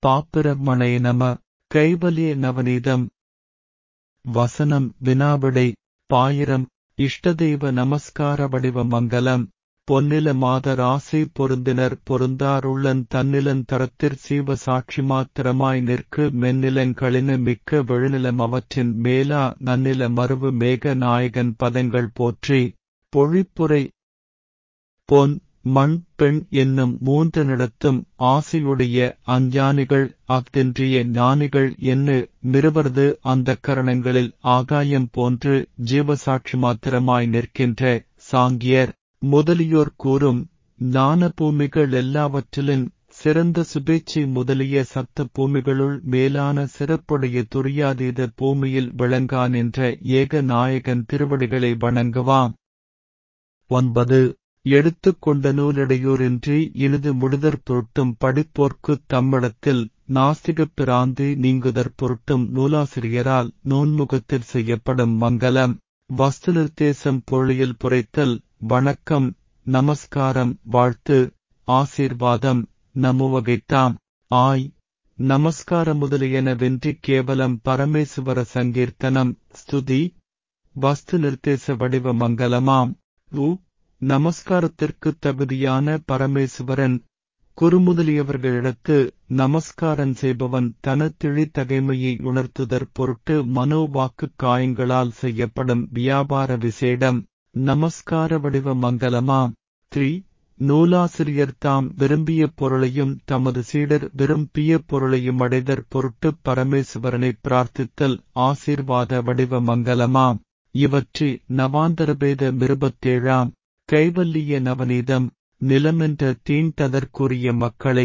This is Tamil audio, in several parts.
பாப்பிரமணே நம கைவல்ய நவநீதம் வசனம் வினாவிடை பாயிரம் இஷ்டதெய்வ நமஸ்கார வடிவ மங்கலம் பொன்னில மாத ராசி பொருந்தினர் பொருந்தாருள்ளன் தன்னிலன் தரத்திற் சீவ சாட்சி மாத்திரமாய் நிற்கு மென்னிலங்களின மிக்க விழுநிலம் அவற்றின் மேலா நன்னில மருவு மேக நாயகன் பதங்கள் போற்றி பொழிப்புரை பொன் மண் பெண் என்னும் மூன்று நிலத்தும் ஆசையுடைய அஞ்ஞானிகள் அஃதின்றிய ஞானிகள் என்ன மிருவரது அந்த கரணங்களில் ஆகாயம் போன்று ஜீவசாட்சி மாத்திரமாய் நிற்கின்ற சாங்கியர் முதலியோர் கூறும் ஞான பூமிகள் எல்லாவற்றிலும் சிறந்த சுபேட்சை முதலிய சத்த பூமிகளுள் மேலான சிறப்புடைய துரியாதீத பூமியில் விளங்கா நின்ற ஏக நாயகன் திருவடிகளை வணங்குவாம் ஒன்பது எடுத்துக்கொண்ட நூலிடையூரின்றி இனிது முடிதற் பொருட்டும் படிப்போர்க்குத் தம்மிடத்தில் நாஸ்திகப் பிராந்தி நீங்குதற் பொருட்டும் நூலாசிரியரால் நூன்முகத்தில் செய்யப்படும் மங்கலம் வஸ்து நிர்தேசம் பொருளியல் புரைத்தல் வணக்கம் நமஸ்காரம் வாழ்த்து ஆசீர்வாதம் நமுவகைத்தாம் ஆய் நமஸ்கார முதலியனவென்றி கேவலம் பரமேசுவர சங்கீர்த்தனம் ஸ்துதி வஸ்து நிர்தேச வடிவ மங்கலமாம் உ நமஸ்காரத்திற்குத் தகுதியான பரமேசுவரன் குறுமுதலியவர்களிடத்து நமஸ்காரம் செய்பவன் தனத்திழி தகைமையை உணர்த்துதற் பொருட்டு மனோவாக்கு காயங்களால் செய்யப்படும் வியாபார விசேடம் நமஸ்கார வடிவ மங்கலமாம் த்ரீ நூலாசிரியர் தாம் விரும்பிய பொருளையும் தமது சீடர் விரும்பிய பொருளையும் அடைதற் பொருட்டு பரமேசுவரனை பிரார்த்தித்தல் ஆசீர்வாத வடிவ மங்கலமாம் இவற்றி நவாந்தரபேத மிருபத்தேழாம் கைவல்லிய நவநீதம் நிலமென்ற தீண்டதற்குரிய மக்களே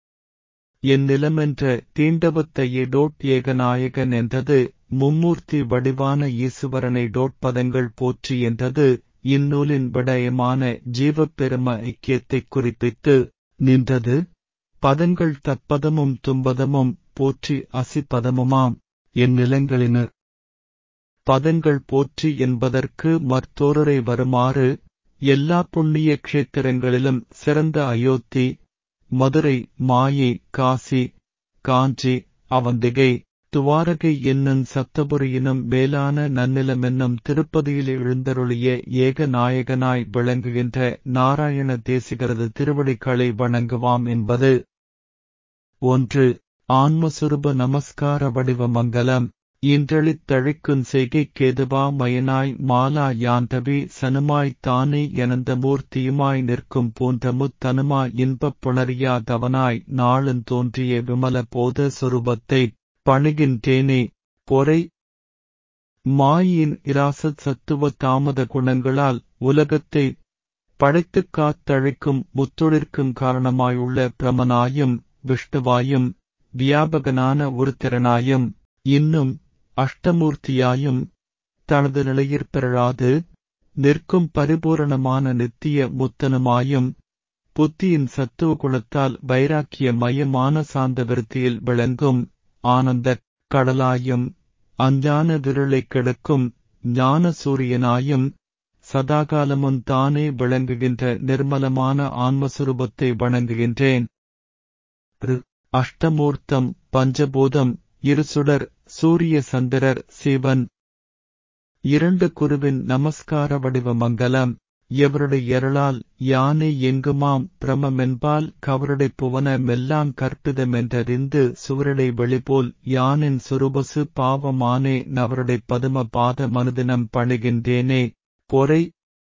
என் நிலமென்ற தீண்டவத்தையே டோட் ஏகநாயகன் என்றது மும்மூர்த்தி வடிவான ஈசுவரனை டோட் பதங்கள் போற்றி என்றது இந்நூலின் விடயமான ஜீவப்பெரும ஐக்கியத்தைக் குறிப்பித்து நின்றது பதங்கள் தற்பதமும் தும்பதமும் போற்றி அசிப்பதமுமாம் என் நிலங்களினர் பதங்கள் போற்றி என்பதற்கு மற்றொருரை வருமாறு எல்லா புண்ணிய க்ஷேத்திரங்களிலும் சிறந்த அயோத்தி மதுரை மாயை காசி காஞ்சி அவந்திகை துவாரகை என்னும் சப்தபுரியினும் மேலான நன்னிலமென்னும் திருப்பதியில் எழுந்தருளிய ஏக நாயகனாய் விளங்குகின்ற நாராயண தேசிகரது திருவடிகளை வணங்குவாம் என்பது ஒன்று ஆன்மசுரூப நமஸ்கார வடிவ மங்கலம் இன்றளித் தழைக்குஞ் செய்கைக்கேதுவா மயனாய் மாலா யாந்தவி சனுமாய் தானே எனந்த மூர்த்தியுமாய் நிற்கும் போன்றமுத் தனுமா இன்பப் புணரியாதவனாய் நாளுந் தோன்றிய விமல போத சொரூபத்தைப் பணிகின்றேனே பொறை மாயின் இராசத் சத்துவ தாமத குணங்களால் உலகத்தை படைத்துக் காத்தழைக்கும் முத்தொழிற்குங் காரணமாயுள்ள பிரமனாயும் விஷ்ணுவாயும் வியாபகனான ஒரு திறனாயும் இன்னும் அஷ்டமூர்த்தியாயும் தனது நிலையிற் பெறலாது நிற்கும் பரிபூரணமான நித்திய முத்தனுமாயும் புத்தியின் சத்துவ குணத்தால் வைராக்கிய மயமான சாந்த விருத்தியில் விளங்கும் ஆனந்தக் கடலாயும் அஞ்ஞான விரலைக் கெடுக்கும் ஞான சூரியனாயும் சதாகாலமும் தானே விளங்குகின்ற நிர்மலமான ஆன்மசுரூபத்தை வணங்குகின்றேன் அஷ்டமூர்த்தம் பஞ்சபூதம் இருசுடர் சூரிய சந்திரர் சிவன் இரண்டு குருவின் நமஸ்கார வடிவ மங்கலம் எவருடைய எரளால் யானை எங்குமாம் பிரமமென்பால் கவருடை புவன மெல்லாங் கற்பிதமென்றறிந்து சுவரடை வெளிபோல் யானின் சுரூபசு பாவமானே நவருடை பதும பாத மனுதினம் பணிகின்றேனே பொறை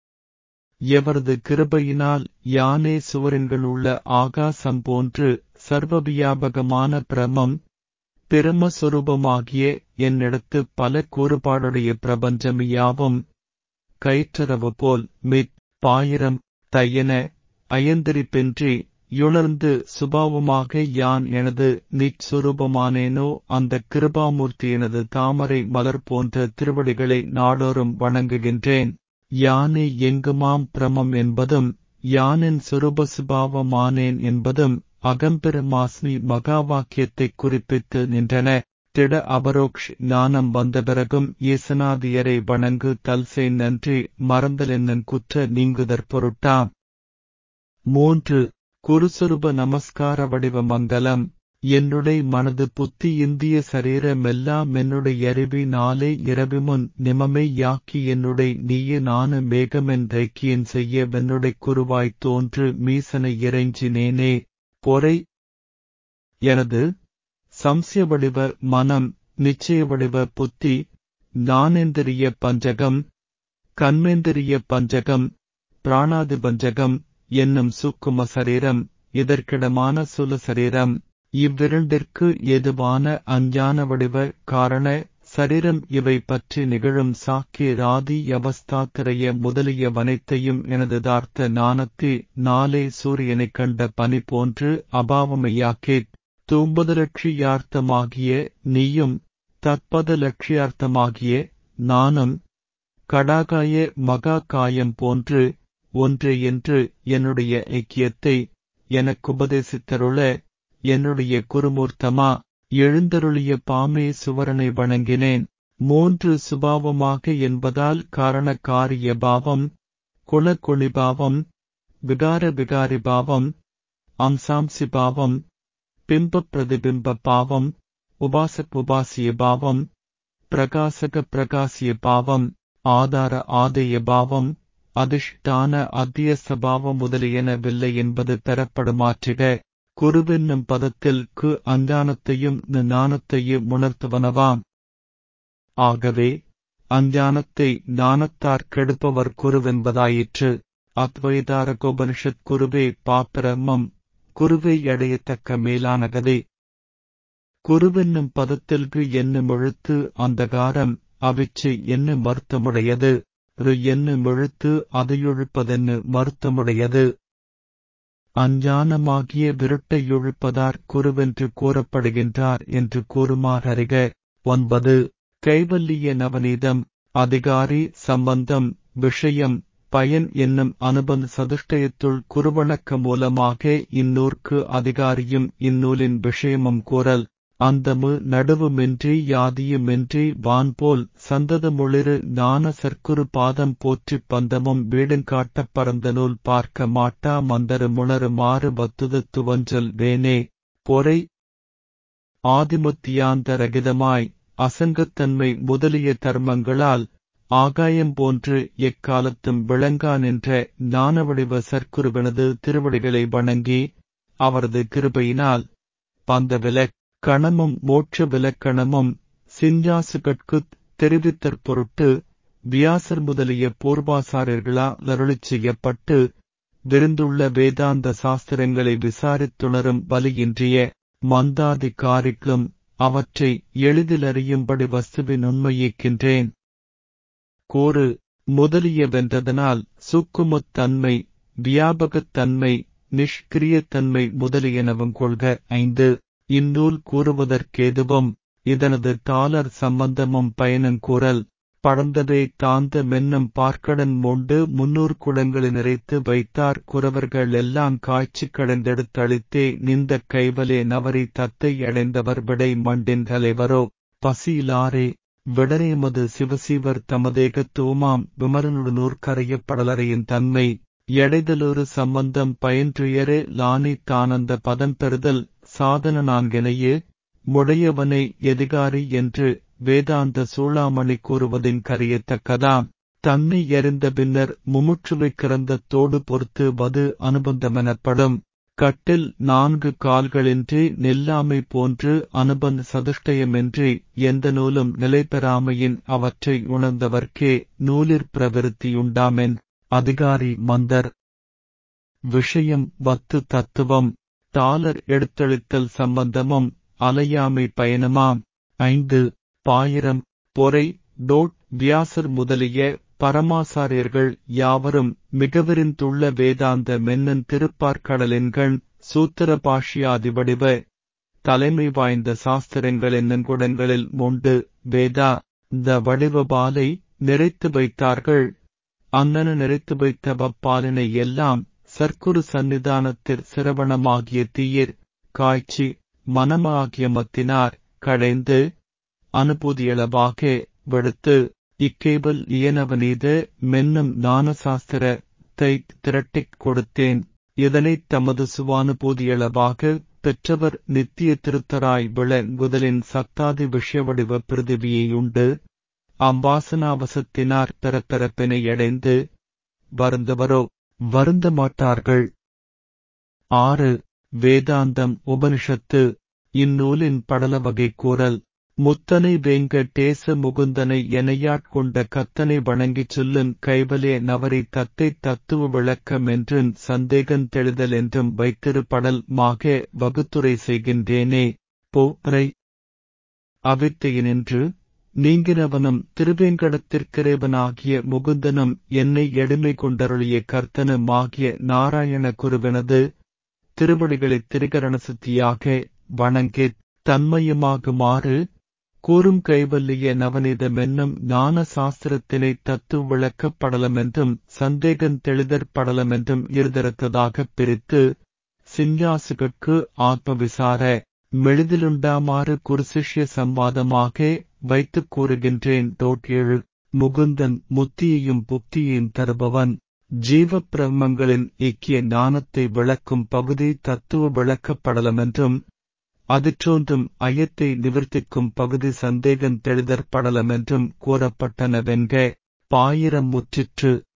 எவரது கிருபையினால் யானே சுவரின்களுள்ள ஆகாசம் போன்று சர்வவியாபகமான பிரமம் பிரமஸ்வரூபமாகிய என்னிடத்து பல கூறுபாடுடைய பிரபஞ்சமியாவும் கயிற்றரவு போல் மித் பாயிரம் தையன அயந்திரிப்பின்றி யுணர்ந்து சுபாவமாக யான் எனது நிச்சொரூபமானேனோ அந்த கிருபாமூர்த்தி எனது தாமரை மலர் போன்ற திருவடிகளை நாடோறும் வணங்குகின்றேன் யானே எங்குமாம் பிரமம் என்பதும் யானின் சுரூப சுபாவமானேன் என்பதும் அகம்பெருமாஸ்மி மகா வாக்கியத்தைக் குறிப்பித்து நின்றன திட அபரோக்ஷ் ஞானம் வந்த பிறகும் ஈசனாதியரை வணங்கு தல்சை நன்றி மறந்தலென்னன் குற்ற நீங்குதற் பொருட்டாம் மூன்று குருசுருப நமஸ்கார வடிவ மங்கலம் என்னுடைய மனது புத்தி இந்திய சரீரமெல்லாம் என்னுடைய அறிவினாலே இரவிமுன் நிமமை யாக்கி என்னுடைய நீயே நானு மேகமென் ரைக்கியன் செய்ய வென்னுடை குருவாய் தோன்று மீசனை இறைஞ்சினேனே பொறை எனது சம்சய வடிவ மனம் நிச்சய வடிவ புத்தி ஞானேந்திரிய பஞ்சகம் கண்மேந்திரிய பஞ்சகம் பிராணாதி பஞ்சகம் என்னும் சூக்கும சரீரம் இதற்கிடமான சுல சரீரம் இவ்விரண்டிற்கு எதுவான அஞ்ஞான வடிவ காரண சரீரம் இவை பற்றி நிகழும் சாக்கி ராதி அவஸ்தாத்திரைய முதலிய வனைத்தையும் எனது தார்த்த ஞானத்தி நாளே சூரியனைக் கண்ட பனி போன்று அபாவமையாக்கித் தூம்பது லட்சியார்த்தமாகிய நீயும் தற்பத லட்சியார்த்தமாகிய நானும் கடாகாய மகா காயம் போன்று ஒன்று என்று என்னுடைய ஐக்கியத்தை எனக்குபதேசித்தருள என்னுடைய குருமூர்த்தமா எழுந்தருளிய பாமே சுவரனை வணங்கினேன் மூன்று சுபாவமாக என்பதால் காரண காரிய பாவம் குணக்குணிபாவம் விகார விகாரி பாவம் அம்சாம்சி பாவம் பிம்ப பிரதிபிம்ப பாவம் உபாசக் உபாசிய பாவம் பிரகாசக பிரகாசிய பாவம் ஆதார ஆதேய பாவம் அதிஷ்டான அத்தியஸ்த பாவம் முதலியனவில்லை என்பது பெறப்படுமாற்றிட குருவென்னும் பதத்தில் கு அஞ்ஞானத்தையும் ஞானத்தையும் உணர்த்துவனவாம் ஆகவே அஞ்ஞானத்தை ஞானத்தார் கெடுப்பவர் குருவென்பதாயிற்று அத்வைதார கோபனிஷத் குருவே பாப்பிரம்மம் குருவை அடையத்தக்க மேலானகதே குருவென்னும் பதத்திற்கு என்னும் எழுத்து அந்தகாரம் அவிச்சு என்னும் மருத்தமுடையது ரு என்னும் எழுத்து அதையொழிப்பதென்னு மருத்தமுடையது அஞ்ஞானமாகிய விருட்டை ஒழிப்பதார் குருவென்று கூறப்படுகின்றார் என்று கூறுமார் அறிக ஒன்பது கைவல்லிய நவநீதம் அதிகாரி சம்பந்தம் விஷயம் பயன் என்னும் அனுபந்த சதுஷ்டயத்துள் குருவணக்க மூலமாக இந்நூற்கு அதிகாரியும் இந்நூலின் விஷயமும் கூறல் அந்தமு நடுவுமின்றி யாதியுமின்றி வான்போல் சந்ததமுளிரு ஞான சற்குரு பாதம் போற்றிப் பந்தமும் வீடுங்காட்டப் பரந்த நூல் பார்க்க மாட்டா மந்தரு முணரு மாறு பத்துத துவஞ்சல் வேனே பொறை ஆதிமுத்தியாந்தரகிதமாய் அசங்கத்தன்மை முதலிய தர்மங்களால் ஆகாயம் போன்று எக்காலத்தும் விளங்கா நின்ற ஞானவடிவ சற்குருவனது திருவடிகளை வணங்கி அவரது கிருபையினால் பந்த விலக் கணமும் மோட்ச விலக்கணமும் சிஞ்சாசுகட்குத் தெரிவித்தற் பொருட்டு வியாசர் முதலிய பூர்வாசாரியர்களால் அருளிச் செய்யப்பட்டு விருந்துள்ள வேதாந்த சாஸ்திரங்களை விசாரித்துணரும் வலியின்றிய மந்தாதிகாரிக்கும் அவற்றை எளிதில் அறியும்படி வஸ்துவின் உண்மையிக்கின்றேன் கூறு முதலியவென்றதனால் சுக்குமுத் தன்மை வியாபகத் தன்மை நிஷ்கிரியத்தன்மை முதலியனவும் கொள்க ஐந்து இந்நூல் கூறுவதற்கேதுவும் இதனது தாளர் சம்பந்தமும் பயனங்கூறல் படர்ந்ததை தாந்த மென்னும் பார்க்கடன் மூண்டு முன்னூறு குடங்களை நிறைத்து வைத்தார் குறவர்கள் எல்லாம் காய்ச்சி கடந்தெடுத்தளித்தே நிந்த கைவலே நவரி தத்தை அடைந்தவர் விடை மண்டின் தலைவரோ பசியிலாரே விடரேமது சிவசிவர் தமதேக தூமாம் விமரனுடு நூற்கரையப்படலறையின் தன்மை எடைதலொரு சம்பந்தம் பயின்றுயரே லானி தானந்த பதம் பெறுதல் சாதன நான்கெனையே முடையவனை எதிகாரி என்று வேதாந்த சூளாமணி கூறுவதின் கரியத்தக்கதாம் தன்னை எறிந்த பின்னர் முமுற்றுவை கிறந்த தோடு பொறுத்து வது அனுபந்தமெனப்படும் கட்டில் நான்கு கால்களின்றி நெல்லாமை போன்று அனுபந்த சதுஷ்டயமின்றி எந்த நூலும் நிலைபெறாமையின் அவற்றை உணர்ந்தவர்க்கே நூலிற் பிரவிருத்தியுண்டாமென் அதிகாரி மந்தர் விஷயம் வத்து தத்துவம் டாலர் எடுத்தளித்தல் சம்பந்தமும் அலையாமை பயணமாம் ஐந்து பாயிரம் பொறை டோட் வியாசர் முதலிய பரமாசாரியர்கள் யாவரும் மிகவிரிந்துள்ள வேதாந்த மென்னன் திருப்பார்கடலின்கண் சூத்திர பாஷ்யாதி வடிவ தலைமை வாய்ந்த சாஸ்திரங்கள் என்னன்குடங்களில் மூண்டு வேதா இந்த வடிவபாலை நிறைத்து வைத்தார்கள் அன்னன நிறைத்து வைத்த வப்பாலினை எல்லாம் சர்க்குரு சந்நிதானத்திற் சிரவணமாகிய தீயிர் காய்ச்சி மனமாகிய மத்தினார் கடைந்து அனுபூதியளவாக வெடுத்து இக்கேபல் இயனவனீத மென்னும் ஞானசாஸ்திர தை திரட்டிக் கொடுத்தேன் இதனைத் தமது சுவானுபூதியளவாக பெற்றவர் நித்திய திருத்தராய் விளங்குதலின் சக்தாதி விஷயவடிவ பிரிதிவியையுண்டு அம்பாசனாவசத்தினார் பெறப்பெறப்பினையடைந்து வருந்தவரோ வருந்த மாட்டார்கள் ஆறு வேதாந்தம் உபனிஷத்து இந்நூலின் படல வகை கூறல் முத்தனை வெங்கடேச முகுந்தனை எனையாட்கொண்ட கத்தனை வணங்கிச் சொல்லுன் கைவலே நவரி தத்தை தத்துவ விளக்கம் என்றும் சந்தேகன் தெளிதல் என்றும் வைத்திருப்படல் மாக வகுத்துரை செய்கின்றேனே போரை அவித்தையினின்று நீங்கினவனும் திருவேங்கடத்திற்கிறைவனாகிய முகுந்தனும் என்னை எளிமை கொண்டருளிய கர்த்தனுமாகிய நாராயண குருவனது திருவடிகளைத் திரிகரண சித்தியாக வணங்கித் தன்மயமாகுமாறு கூறும் கைவல்லிய நவநீதமென்னும் ஞான சாஸ்திரத்தினை தத்துவ விளக்கப்படலமென்றும் சந்தேகன் தெளிதற்படலமென்றும் இருதரத்ததாகப் பிரித்து சிஞ்ஞாசுகட்கு ஆத்ம விசார மெளிதிலுண்டாமாறு குருசிஷ்ய சம்வாதமாக வைத்துக் கூறுகின்றேன் டோட் ஏழு முகுந்தன் முத்தியையும் புக்தியையும் தருபவன் ஜீவ பிரம்மங்களின் இக்கிய ஞானத்தை விளக்கும் பகுதி தத்துவ விளக்கப்படலமென்றும் அதிற்றோன்றும் ஐயத்தை நிவர்த்திக்கும் பகுதி சந்தேகன் தெளிதற்படலமென்றும் கூறப்பட்டனவென்க பாயிரம் முற்றிற்று